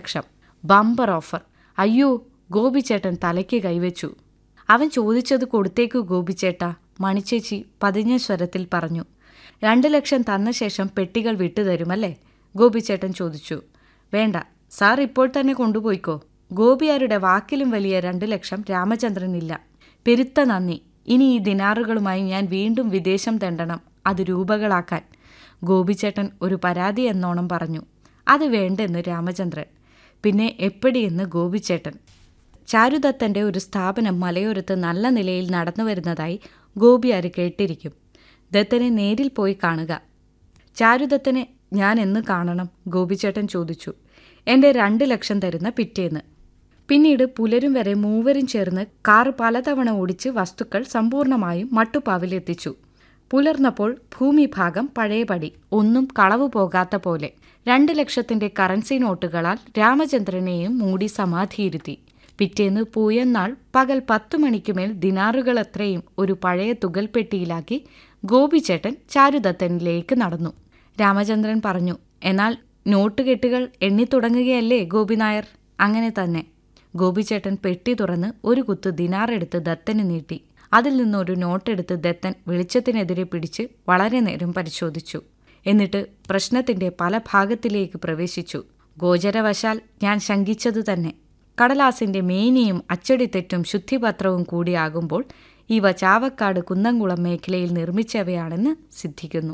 ലക്ഷം bumper offer അയ്യോ ഗോപിച്ചേട്ടൻ തലയ്ക്ക് കൈവച്ചു അവൻ ചോദിച്ചത് കൊടുത്തേക്കു ഗോപിച്ചേട്ടാ മണിച്ചേച്ചി പതിഞ്ഞ സ്വരത്തിൽ പറഞ്ഞു രണ്ട് ലക്ഷം തന്ന ശേഷം പെട്ടികൾ വിട്ടുതരുമല്ലേ ഗോപിച്ചേട്ടൻ ചോദിച്ചു വേണ്ട സാർ ഇപ്പോൾ തന്നെ കൊണ്ടുപോയിക്കോ ഗോപിയാരുടെ വാക്കിലും വലിയ രണ്ട് ലക്ഷം രാമചന്ദ്രനില്ല പെരുത്ത നന്ദി ഇനി ഈ ദിനാറുകളുമായി ഞാൻ വീണ്ടും വിദേശം തെണ്ടണം അത് രൂപകളാക്കാൻ ഗോപിച്ചേട്ടൻ ഒരു പരാതി എന്നോണം പറഞ്ഞു അത് വേണ്ടെന്ന് രാമചന്ദ്രൻ പിന്നെ എപ്പടിയെന്ന് ഗോപിച്ചേട്ടൻ ചാരുദത്തന്റെ ഒരു സ്ഥാപനം മലയോരത്ത് നല്ല നിലയിൽ നടന്നു വരുന്നതായി ഗോപിയാര് കേട്ടിരിക്കും ദത്തനെ നേരിൽ പോയി കാണുക ചാരുദത്തനെ ഞാൻ എന്ന് കാണണം ഗോപിച്ചേട്ടൻ ചോദിച്ചു എൻ്റെ രണ്ട് ലക്ഷം തരുന്ന പിറ്റേന്ന് പിന്നീട് പുലരും വരെ മൂവരും ചേർന്ന് കാർ പലതവണ ഓടിച്ച് വസ്തുക്കൾ സമ്പൂർണമായും മട്ടുപ്പാവിലെത്തിച്ചു പുലർന്നപ്പോൾ ഭൂമിഭാഗം പഴയപടി ഒന്നും കളവു പോകാത്ത പോലെ രണ്ട് ലക്ഷത്തിന്റെ കറൻസി നോട്ടുകളാൽ രാമചന്ദ്രനെയും മൂടി സമാധിയിരുത്തി പിറ്റേന്ന് പൂയന്നാൾ പകൽ പത്തു മണിക്കുമേൽ ദിനാറുകളത്രയും ഒരു പഴയ തുകൽപ്പെട്ടിയിലാക്കി ഗോപിച്ചേട്ടൻ ചാരുദത്തനിലേക്ക് നടന്നു രാമചന്ദ്രൻ പറഞ്ഞു എന്നാൽ നോട്ടുകെട്ടുകൾ എണ്ണിത്തുടങ്ങുകയല്ലേ ഗോപിനായർ അങ്ങനെ തന്നെ ഗോപിച്ചേട്ടൻ പെട്ടി തുറന്ന് ഒരു കുത്ത് ദിനാറെടുത്ത് ദത്തന് നീട്ടി അതിൽ നിന്നൊരു നോട്ടെടുത്ത് ദത്തൻ വെളിച്ചത്തിനെതിരെ പിടിച്ച് വളരെ നേരം പരിശോധിച്ചു എന്നിട്ട് പ്രശ്നത്തിന്റെ പല ഭാഗത്തിലേക്ക് പ്രവേശിച്ചു ഗോചരവശാൽ ഞാൻ ശങ്കിച്ചതു തന്നെ കടലാസിന്റെ മേനിയും അച്ചടിത്തെറ്റും ശുദ്ധിപത്രവും കൂടിയാകുമ്പോൾ ഇവ ചാവക്കാട് കുന്നംകുളം മേഖലയിൽ നിർമ്മിച്ചവയാണെന്ന് സിദ്ധിക്കുന്നു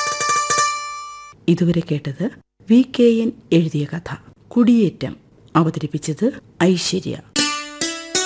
ഇതുവരെ കേട്ടത് വി കെ എൻ എഴുതിയ കഥ കുടിയേറ്റം അവതരിപ്പിച്ചത് ഐശ്വര്യ